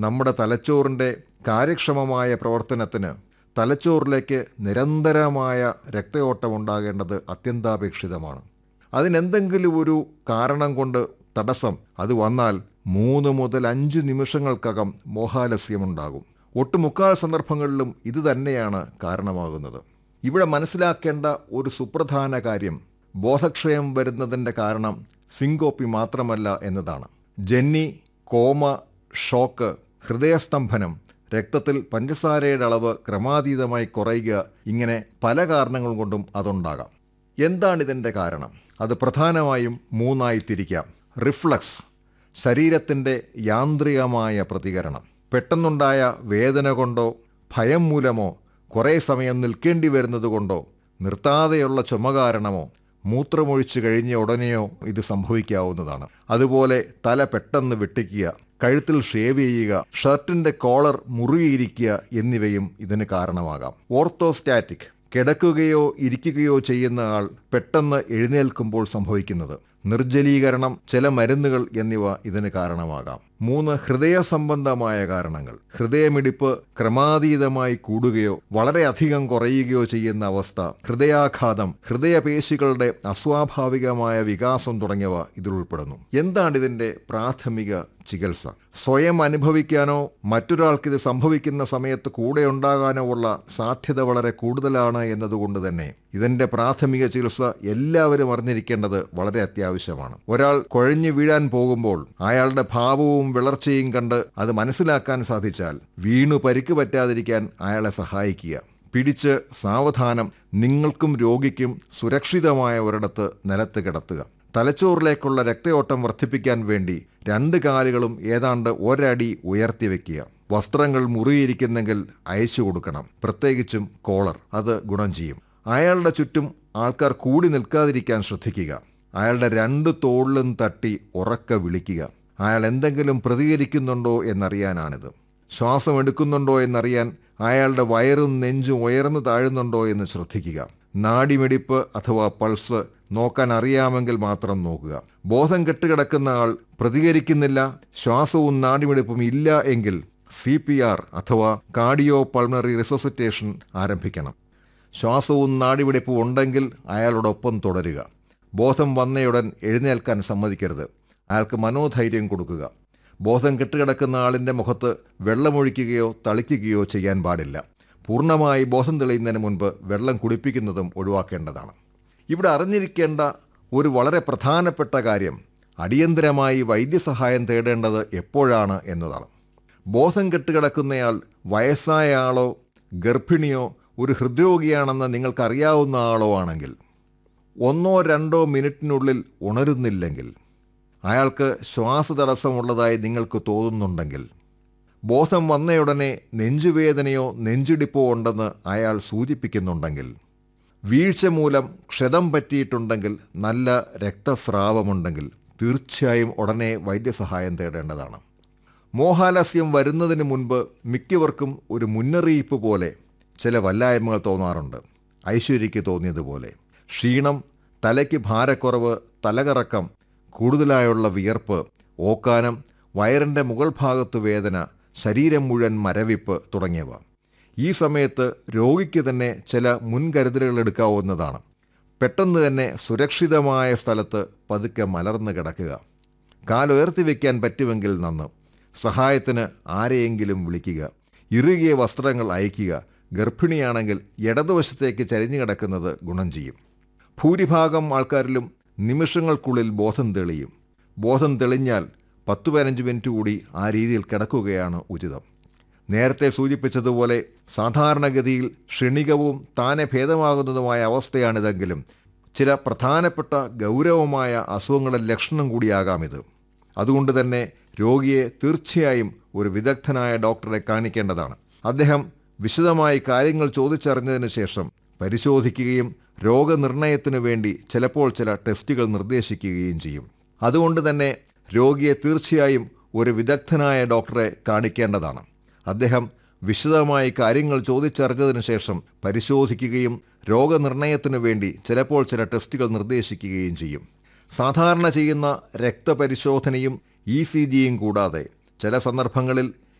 നമ്മുടെ തലച്ചോറിൻ്റെ കാര്യക്ഷമമായ പ്രവർത്തനത്തിന് തലച്ചോറിലേക്ക് നിരന്തരമായ രക്തയോട്ടം ഉണ്ടാകേണ്ടത് അത്യന്താപേക്ഷിതമാണ് അതിനെന്തെങ്കിലും ഒരു കാരണം കൊണ്ട് തടസ്സം അത് വന്നാൽ മൂന്ന് മുതൽ അഞ്ച് നിമിഷങ്ങൾക്കകം മോഹാലസ്യമുണ്ടാകും ഒട്ടുമുക്കാൽ സന്ദർഭങ്ങളിലും ഇത് തന്നെയാണ് കാരണമാകുന്നത് ഇവിടെ മനസ്സിലാക്കേണ്ട ഒരു സുപ്രധാന കാര്യം ബോധക്ഷയം വരുന്നതിൻ്റെ കാരണം സിങ്കോപ്പി മാത്രമല്ല എന്നതാണ് ജന്നി കോമ ഷോക്ക് ഹൃദയസ്തംഭനം രക്തത്തിൽ പഞ്ചസാരയുടെ അളവ് ക്രമാതീതമായി കുറയുക ഇങ്ങനെ പല കാരണങ്ങൾ കൊണ്ടും അതുണ്ടാകാം എന്താണിതിൻ്റെ കാരണം അത് പ്രധാനമായും മൂന്നായി തിരിക്കാം റിഫ്ലക്സ് ശരീരത്തിൻ്റെ യാന്ത്രികമായ പ്രതികരണം പെട്ടെന്നുണ്ടായ വേദന കൊണ്ടോ ഭയം മൂലമോ കുറേ സമയം നിൽക്കേണ്ടി വരുന്നത് കൊണ്ടോ നിർത്താതെയുള്ള ചുമ കാരണമോ മൂത്രമൊഴിച്ചു കഴിഞ്ഞ ഉടനെയോ ഇത് സംഭവിക്കാവുന്നതാണ് അതുപോലെ തല പെട്ടെന്ന് വെട്ടിക്കുക കഴുത്തിൽ ഷേവ് ചെയ്യുക ഷർട്ടിന്റെ കോളർ മുറുകിയിരിക്കുക എന്നിവയും ഇതിന് കാരണമാകാം ഓർത്തോസ്റ്റാറ്റിക് കിടക്കുകയോ ഇരിക്കുകയോ ചെയ്യുന്ന ആൾ പെട്ടെന്ന് എഴുന്നേൽക്കുമ്പോൾ സംഭവിക്കുന്നത് നിർജ്ജലീകരണം ചില മരുന്നുകൾ എന്നിവ ഇതിന് കാരണമാകാം മൂന്ന് ഹൃദയ സംബന്ധമായ കാരണങ്ങൾ ഹൃദയമിടിപ്പ് ക്രമാതീതമായി കൂടുകയോ വളരെയധികം കുറയുകയോ ചെയ്യുന്ന അവസ്ഥ ഹൃദയാഘാതം ഹൃദയപേശികളുടെ അസ്വാഭാവികമായ വികാസം തുടങ്ങിയവ ഇതിൽ ഉൾപ്പെടുന്നു എന്താണ് ഇതിന്റെ പ്രാഥമിക ചികിത്സ സ്വയം അനുഭവിക്കാനോ മറ്റൊരാൾക്കിത് സംഭവിക്കുന്ന സമയത്ത് കൂടെ ഉണ്ടാകാനോ ഉള്ള സാധ്യത വളരെ കൂടുതലാണ് എന്നതുകൊണ്ട് തന്നെ ഇതിന്റെ പ്രാഥമിക ചികിത്സ എല്ലാവരും അറിഞ്ഞിരിക്കേണ്ടത് വളരെ അത്യാവശ്യമാണ് ഒരാൾ കുഴഞ്ഞു വീഴാൻ പോകുമ്പോൾ അയാളുടെ ഭാവവും വിളർച്ചയും കണ്ട് അത് മനസ്സിലാക്കാൻ സാധിച്ചാൽ വീണു പരിക്ക് പറ്റാതിരിക്കാൻ അയാളെ സഹായിക്കുക പിടിച്ച് സാവധാനം നിങ്ങൾക്കും രോഗിക്കും സുരക്ഷിതമായ ഒരിടത്ത് നിലത്ത് കിടത്തുക തലച്ചോറിലേക്കുള്ള രക്തയോട്ടം വർദ്ധിപ്പിക്കാൻ വേണ്ടി രണ്ട് കാലുകളും ഏതാണ്ട് ഒരടി ഉയർത്തി വെക്കുക വസ്ത്രങ്ങൾ മുറിയിരിക്കുന്നെങ്കിൽ അയച്ചു കൊടുക്കണം പ്രത്യേകിച്ചും കോളർ അത് ഗുണം ചെയ്യും അയാളുടെ ചുറ്റും ആൾക്കാർ കൂടി നിൽക്കാതിരിക്കാൻ ശ്രദ്ധിക്കുക അയാളുടെ രണ്ട് തോളിലും തട്ടി ഉറക്കെ വിളിക്കുക അയാൾ എന്തെങ്കിലും പ്രതികരിക്കുന്നുണ്ടോ എന്നറിയാനാണിത് ശ്വാസം എടുക്കുന്നുണ്ടോ എന്നറിയാൻ അയാളുടെ വയറും നെഞ്ചും ഉയർന്നു താഴുന്നുണ്ടോ എന്ന് ശ്രദ്ധിക്കുക നാടിമിടിപ്പ് അഥവാ പൾസ് നോക്കാൻ അറിയാമെങ്കിൽ മാത്രം നോക്കുക ബോധം കെട്ടുകിടക്കുന്ന ആൾ പ്രതികരിക്കുന്നില്ല ശ്വാസവും നാടിമിടിപ്പും ഇല്ല എങ്കിൽ സി പി ആർ അഥവാ കാർഡിയോ പൾമറി റിസസിറ്റേഷൻ ആരംഭിക്കണം ശ്വാസവും നാടിമിടിപ്പും ഉണ്ടെങ്കിൽ അയാളോടൊപ്പം തുടരുക ബോധം വന്നയുടൻ എഴുന്നേൽക്കാൻ സമ്മതിക്കരുത് അയാൾക്ക് മനോധൈര്യം കൊടുക്കുക ബോധം കെട്ടുകിടക്കുന്ന ആളിൻ്റെ മുഖത്ത് വെള്ളമൊഴിക്കുകയോ തളിക്കുകയോ ചെയ്യാൻ പാടില്ല പൂർണ്ണമായി ബോധം തെളിയുന്നതിന് മുൻപ് വെള്ളം കുടിപ്പിക്കുന്നതും ഒഴിവാക്കേണ്ടതാണ് ഇവിടെ അറിഞ്ഞിരിക്കേണ്ട ഒരു വളരെ പ്രധാനപ്പെട്ട കാര്യം അടിയന്തരമായി വൈദ്യസഹായം തേടേണ്ടത് എപ്പോഴാണ് എന്നതാണ് ബോധം കെട്ടുകിടക്കുന്നയാൾ വയസ്സായ ആളോ ഗർഭിണിയോ ഒരു ഹൃദ്രോഗിയാണെന്ന് നിങ്ങൾക്കറിയാവുന്ന ആളോ ആണെങ്കിൽ ഒന്നോ രണ്ടോ മിനിറ്റിനുള്ളിൽ ഉണരുന്നില്ലെങ്കിൽ അയാൾക്ക് ശ്വാസതടസ്സമുള്ളതായി നിങ്ങൾക്ക് തോന്നുന്നുണ്ടെങ്കിൽ ബോധം വന്നയുടനെ നെഞ്ചുവേദനയോ നെഞ്ചിടിപ്പോ ഉണ്ടെന്ന് അയാൾ സൂചിപ്പിക്കുന്നുണ്ടെങ്കിൽ വീഴ്ച മൂലം ക്ഷതം പറ്റിയിട്ടുണ്ടെങ്കിൽ നല്ല രക്തസ്രാവമുണ്ടെങ്കിൽ തീർച്ചയായും ഉടനെ വൈദ്യസഹായം തേടേണ്ടതാണ് മോഹാലസ്യം വരുന്നതിന് മുൻപ് മിക്കവർക്കും ഒരു മുന്നറിയിപ്പ് പോലെ ചില വല്ലായ്മകൾ തോന്നാറുണ്ട് ഐശ്വര്യയ്ക്ക് തോന്നിയതുപോലെ ക്ഷീണം തലയ്ക്ക് ഭാരക്കുറവ് തലകറക്കം കൂടുതലായുള്ള വിയർപ്പ് ഓക്കാനം വയറിൻ്റെ മുകൾ ഭാഗത്ത് വേദന ശരീരം മുഴുവൻ മരവിപ്പ് തുടങ്ങിയവ ഈ സമയത്ത് രോഗിക്ക് തന്നെ ചില മുൻകരുതലുകൾ എടുക്കാവുന്നതാണ് പെട്ടെന്ന് തന്നെ സുരക്ഷിതമായ സ്ഥലത്ത് പതുക്കെ മലർന്ന് കിടക്കുക കാലുയർത്തി വയ്ക്കാൻ പറ്റുമെങ്കിൽ നന്ന് സഹായത്തിന് ആരെയെങ്കിലും വിളിക്കുക ഇറുകിയ വസ്ത്രങ്ങൾ അയക്കുക ഗർഭിണിയാണെങ്കിൽ ഇടതുവശത്തേക്ക് ചരിഞ്ഞു കിടക്കുന്നത് ഗുണം ചെയ്യും ഭൂരിഭാഗം ആൾക്കാരിലും നിമിഷങ്ങൾക്കുള്ളിൽ ബോധം തെളിയും ബോധം തെളിഞ്ഞാൽ പത്ത് പതിനഞ്ച് മിനിറ്റ് കൂടി ആ രീതിയിൽ കിടക്കുകയാണ് ഉചിതം നേരത്തെ സൂചിപ്പിച്ചതുപോലെ സാധാരണഗതിയിൽ ക്ഷണികവും താനെ ഭേദമാകുന്നതുമായ അവസ്ഥയാണിതെങ്കിലും ചില പ്രധാനപ്പെട്ട ഗൗരവമായ അസുഖങ്ങളുടെ ലക്ഷണം കൂടിയാകാം ഇത് അതുകൊണ്ട് തന്നെ രോഗിയെ തീർച്ചയായും ഒരു വിദഗ്ധനായ ഡോക്ടറെ കാണിക്കേണ്ടതാണ് അദ്ദേഹം വിശദമായി കാര്യങ്ങൾ ചോദിച്ചറിഞ്ഞതിന് ശേഷം പരിശോധിക്കുകയും രോഗനിർണയത്തിനു വേണ്ടി ചിലപ്പോൾ ചില ടെസ്റ്റുകൾ നിർദ്ദേശിക്കുകയും ചെയ്യും അതുകൊണ്ട് തന്നെ രോഗിയെ തീർച്ചയായും ഒരു വിദഗ്ധനായ ഡോക്ടറെ കാണിക്കേണ്ടതാണ് അദ്ദേഹം വിശദമായി കാര്യങ്ങൾ ചോദിച്ചറിഞ്ഞതിന് ശേഷം പരിശോധിക്കുകയും രോഗനിർണയത്തിനു വേണ്ടി ചിലപ്പോൾ ചില ടെസ്റ്റുകൾ നിർദ്ദേശിക്കുകയും ചെയ്യും സാധാരണ ചെയ്യുന്ന രക്തപരിശോധനയും ഇ സി ജിയും കൂടാതെ ചില സന്ദർഭങ്ങളിൽ